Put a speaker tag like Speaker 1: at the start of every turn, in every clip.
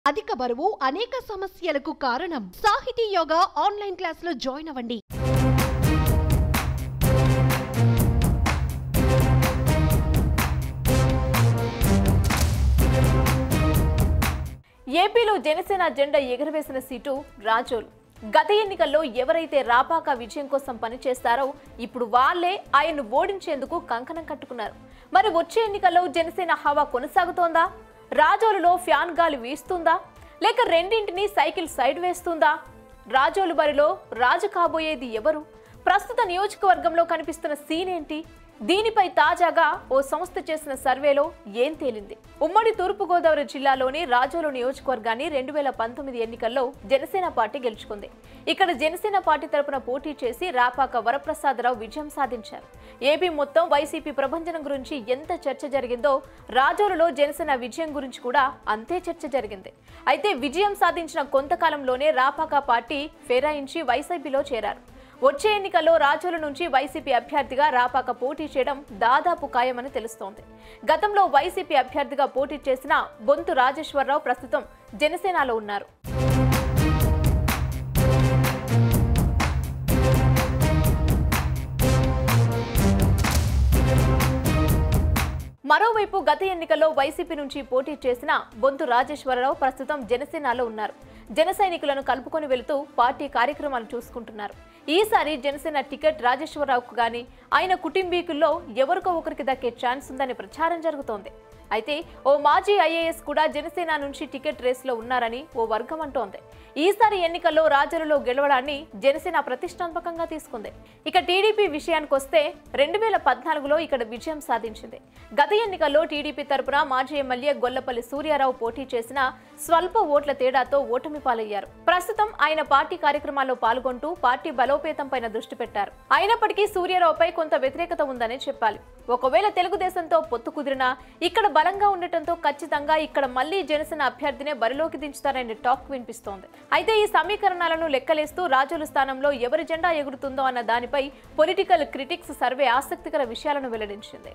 Speaker 1: అధిక బరువు అనేక సమస్యలకు కారణం సాహితీ యోగా ఆన్లైన్ క్లాసులో జాయిన్ అవ్వండి
Speaker 2: ఏపీలో జనసేన జెండా ఎగురవేసిన సీటు రాజోలు గత ఎన్నికల్లో ఎవరైతే రాపాక విజయం కోసం పనిచేస్తారో ఇప్పుడు వాళ్ళే ఆయన్ను ఓడించేందుకు కంకణం కట్టుకున్నారు మరి వచ్చే ఎన్నికల్లో జనసేన హవా కొనసాగుతోందా రాజోలులో ఫ్యాన్ గాలి వీస్తుందా లేక రెండింటినీ సైకిల్ సైడ్ వేస్తుందా రాజోలు బరిలో రాజు కాబోయేది ఎవరు ప్రస్తుత నియోజకవర్గంలో కనిపిస్తున్న సీన్ ఏంటి దీనిపై తాజాగా ఓ సంస్థ చేసిన సర్వేలో ఏం తేలింది ఉమ్మడి తూర్పుగోదావరి జిల్లాలోని రాజోలు నియోజకవర్గాన్ని రెండు వేల పంతొమ్మిది ఎన్నికల్లో జనసేన పార్టీ గెలుచుకుంది ఇక్కడ జనసేన పార్టీ తరపున పోటీ చేసి రాపాక వరప్రసాదరావు విజయం సాధించారు ఏపీ మొత్తం వైసీపీ ప్రభంజనం గురించి ఎంత చర్చ జరిగిందో రాజోలులో జనసేన విజయం గురించి కూడా అంతే చర్చ జరిగింది అయితే విజయం సాధించిన కొంతకాలంలోనే రాపాక పార్టీ ఫేరాయించి వైసీపీలో చేరారు వచ్చే ఎన్నికల్లో రాజోల నుంచి వైసీపీ అభ్యర్థిగా రాపాక పోటీ చేయడం దాదాపు ఖాయమని తెలుస్తోంది గతంలో వైసీపీ అభ్యర్థిగా పోటీ చేసిన బొంతు రాజేశ్వరరావు ప్రస్తుతం జనసేనలో ఉన్నారు మరోవైపు గత ఎన్నికల్లో వైసీపీ నుంచి పోటీ చేసిన బొంతు రాజేశ్వరరావు ప్రస్తుతం జనసేనలో ఉన్నారు జన సైనికులను కలుపుకొని వెళుతూ పార్టీ కార్యక్రమాలు చూసుకుంటున్నారు ఈసారి జనసేన టికెట్ రాజేశ్వరరావుకు గాని ఆయన కుటుంబీకుల్లో ఎవరికో ఒకరికి దక్కే ఛాన్స్ ఉందని ప్రచారం జరుగుతోంది అయితే ఓ మాజీ ఐఏఎస్ కూడా జనసేన నుంచి టికెట్ రేసులో ఉన్నారని ఓ వర్గం అంటోంది ఈసారి ఎన్నికల్లో రాజులలో గెలవడాన్ని జనసేన ప్రతిష్టాత్మకంగా తీసుకుంది ఇక టీడీపీ విషయానికి వస్తే రెండు వేల పద్నాలుగులో ఇక్కడ విజయం సాధించింది గత ఎన్నికల్లో టీడీపీ తరపున మాజీ ఎమ్మెల్యే గొల్లపల్లి సూర్యారావు పోటీ చేసిన స్వల్ప ఓట్ల తేడాతో ఓటమి పాలయ్యారు ప్రస్తుతం ఆయన పార్టీ కార్యక్రమాల్లో పాల్గొంటూ పార్టీ బలోపేతం పైన దృష్టి పెట్టారు అయినప్పటికీ సూర్యారావుపై కొంత వ్యతిరేకత ఉందనే చెప్పాలి ఒకవేళ తెలుగుదేశంతో పొత్తు కుదిరినా ఇక్కడ బలంగా ఉండటంతో ఖచ్చితంగా ఇక్కడ మళ్లీ జనసేన అభ్యర్థినే బరిలోకి దించుతారనే టాక్ వినిపిస్తోంది అయితే ఈ సమీకరణాలను లెక్కలేస్తూ రాజుల స్థానంలో ఎవరి జెండా ఎగురుతుందో అన్న దానిపై పొలిటికల్ క్రిటిక్స్ సర్వే ఆసక్తికర విషయాలను వెల్లడించింది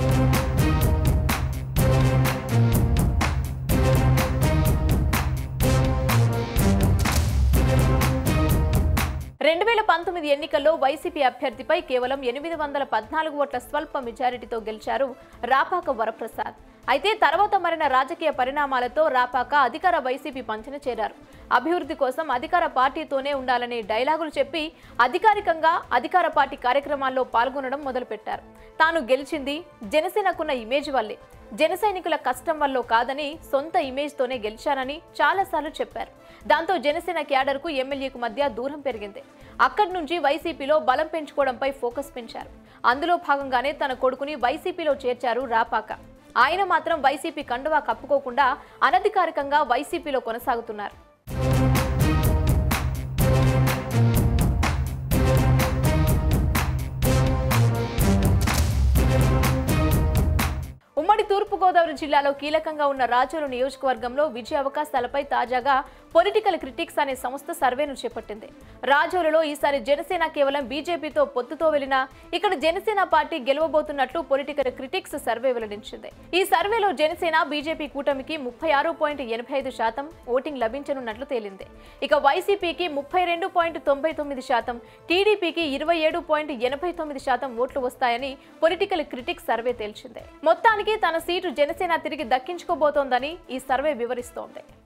Speaker 2: రెండు వేల పంతొమ్మిది ఎన్నికల్లో వైసీపీ అభ్యర్థిపై కేవలం ఎనిమిది వందల పద్నాలుగు ఓట్ల స్వల్ప మెజారిటీతో గెలిచారు రాపాక వరప్రసాద్ అయితే తర్వాత మరిన రాజకీయ పరిణామాలతో రాపాక అధికార వైసీపీ పంచన చేరారు అభివృద్ధి కోసం అధికార పార్టీతోనే ఉండాలనే డైలాగులు చెప్పి అధికారికంగా అధికార పార్టీ కార్యక్రమాల్లో పాల్గొనడం మొదలుపెట్టారు తాను గెలిచింది జనసేనకున్న ఇమేజ్ వల్లే జన సైనికుల కష్టం వల్ల కాదని సొంత ఇమేజ్తోనే గెలిచానని చాలాసార్లు చెప్పారు దాంతో జనసేన క్యాడర్కు ఎమ్మెల్యేకు మధ్య దూరం పెరిగింది అక్కడి నుంచి వైసీపీలో బలం పెంచుకోవడంపై ఫోకస్ పెంచారు అందులో భాగంగానే తన కొడుకుని వైసీపీలో చేర్చారు రాపాక ఆయన మాత్రం వైసీపీ కండువా కప్పుకోకుండా అనధికారికంగా వైసీపీలో కొనసాగుతున్నారు ఉమ్మడి తూర్పుగోదావరి జిల్లాలో కీలకంగా ఉన్న రాజోలు నియోజకవర్గంలో విజయ అవకాశాలపై తాజాగా పొలిటికల్ క్రిటిక్స్ అనే సంస్థ సర్వేను చేపట్టింది రాజోలులో ఈసారి జనసేన కేవలం బీజేపీతో పొత్తుతో వెళ్లినా ఇక్కడ జనసేన పార్టీ గెలవబోతున్నట్లు పొలిటికల్ క్రిటిక్స్ సర్వే వెల్లడించింది ఈ సర్వేలో జనసేన బీజేపీ కూటమికి ముప్పై ఆరు పాయింట్ ఎనభై ఐదు శాతం ఓటింగ్ లభించనున్నట్లు తేలింది ఇక వైసీపీకి ముప్పై రెండు పాయింట్ తొంభై తొమ్మిది శాతం టీడీపీకి ఇరవై ఏడు పాయింట్ ఎనభై తొమ్మిది శాతం ఓట్లు వస్తాయని పొలిటికల్ క్రిటిక్స్ సర్వే తేల్చింది మొత్తానికి తన సీటు జనసేన తిరిగి దక్కించుకోబోతోందని ఈ సర్వే వివరిస్తోంది